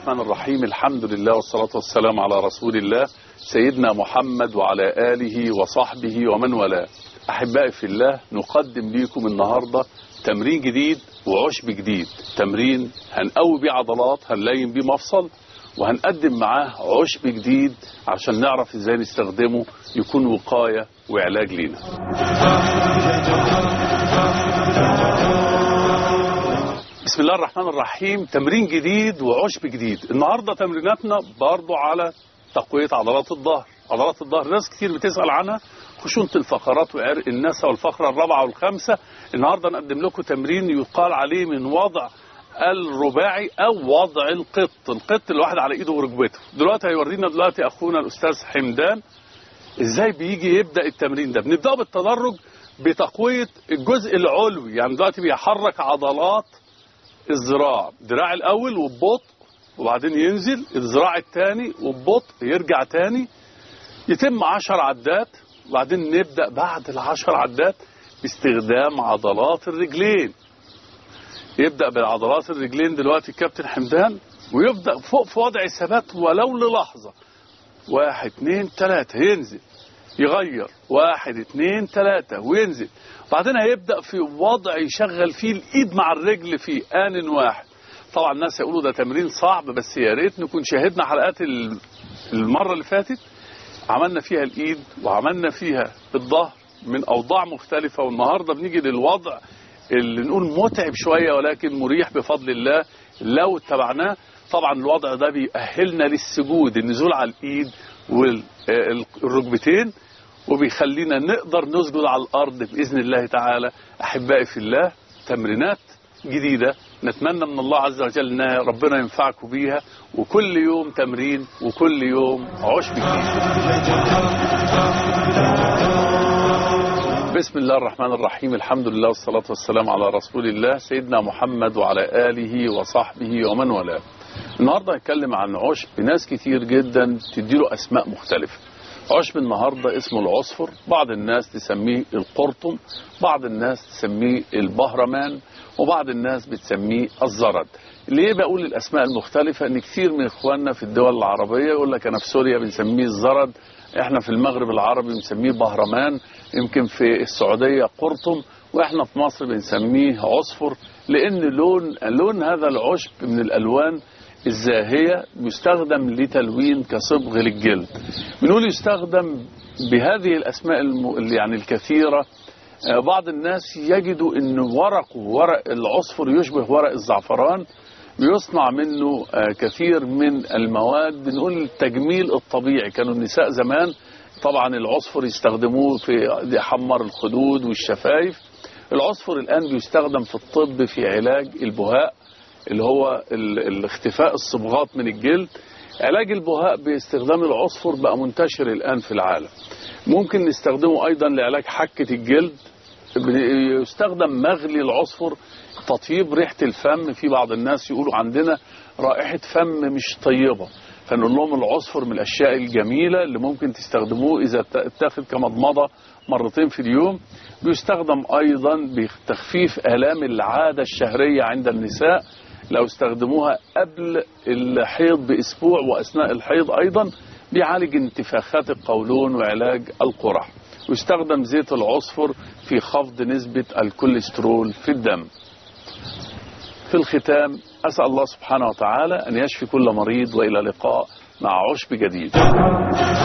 الرحمن الرحيم الحمد لله والصلاة والسلام على رسول الله سيدنا محمد وعلى آله وصحبه ومن والاه أحبائي في الله نقدم لكم النهاردة تمرين جديد وعشب جديد تمرين هنقوي بيه عضلات هنلاين بيه مفصل وهنقدم معاه عشب جديد عشان نعرف ازاي نستخدمه يكون وقاية وعلاج لينا بسم الله الرحمن الرحيم تمرين جديد وعشب جديد النهاردة تمريناتنا برضو على تقوية عضلات الظهر عضلات الظهر ناس كتير بتسأل عنها خشونة الفقرات وعرق النسا والفقرة الرابعة والخامسة النهاردة نقدم لكم تمرين يقال عليه من وضع الرباعي او وضع القط القط الواحد على ايده وركبته دلوقتي هيورينا دلوقتي اخونا الاستاذ حمدان ازاي بيجي يبدا التمرين ده بنبداه بالتدرج بتقويه الجزء العلوي يعني دلوقتي بيحرك عضلات الذراع دراع الاول وببطء وبعدين ينزل الذراع الثاني وببطء يرجع تاني يتم عشر عدات وبعدين نبدا بعد العشر عدات باستخدام عضلات الرجلين يبدأ بالعضلات الرجلين دلوقتي الكابتن حمدان ويبدأ فوق في وضع الثبات ولو للحظة واحد اتنين تلاتة ينزل يغير واحد اتنين تلاتة وينزل بعدين هيبدأ في وضع يشغل فيه الإيد مع الرجل في آن واحد طبعا الناس يقولوا ده تمرين صعب بس يا ريت نكون شاهدنا حلقات المرة اللي فاتت عملنا فيها الإيد وعملنا فيها الظهر من أوضاع مختلفة والنهاردة بنيجي للوضع اللي نقول متعب شوية ولكن مريح بفضل الله لو اتبعناه طبعا الوضع ده بيأهلنا للسجود النزول على الإيد والركبتين وبيخلينا نقدر نسجد على الأرض بإذن الله تعالى أحبائي في الله تمرينات جديدة نتمنى من الله عز وجل ان ربنا ينفعكم بيها وكل يوم تمرين وكل يوم عشب جديد بسم الله الرحمن الرحيم الحمد لله والصلاة والسلام على رسول الله سيدنا محمد وعلى آله وصحبه ومن والاه النهاردة هنتكلم عن عشب ناس كتير جدا تديله أسماء مختلفة عشب النهاردة اسمه العصفر بعض الناس تسميه القرطم بعض الناس تسميه البهرمان وبعض الناس بتسميه الزرد ليه بقول الأسماء المختلفة ان كثير من اخواننا في الدول العربية يقول لك انا في سوريا بنسميه الزرد احنا في المغرب العربي بنسميه بهرمان يمكن في السعودية قرطم واحنا في مصر بنسميه عصفر لان لون لون هذا العشب من الالوان الزاهية يستخدم لتلوين كصبغ للجلد بنقول يستخدم بهذه الاسماء الم... يعني الكثيرة بعض الناس يجدوا ان ورقه ورق العصفر يشبه ورق الزعفران بيصنع منه كثير من المواد بنقول التجميل الطبيعي كانوا النساء زمان طبعا العصفر يستخدموه في يحمر الخدود والشفايف العصفر الآن بيستخدم في الطب في علاج البهاء اللي هو الاختفاء الصبغات من الجلد علاج البهاء باستخدام العصفر بقى منتشر الآن في العالم ممكن نستخدمه أيضا لعلاج حكة الجلد يستخدم مغلي العصفر تطيب ريحة الفم في بعض الناس يقولوا عندنا رائحة فم مش طيبة فنقول لهم العصفر من الأشياء الجميلة اللي ممكن تستخدموه إذا اتاخد كمضمضة مرتين في اليوم بيستخدم أيضا بتخفيف آلام العادة الشهرية عند النساء لو استخدموها قبل الحيض بأسبوع وأثناء الحيض أيضا بيعالج انتفاخات القولون وعلاج القرح ويستخدم زيت العصفر في خفض نسبة الكوليسترول في الدم في الختام أسأل الله سبحانه وتعالى أن يشفي كل مريض وإلى لقاء مع عشب جديد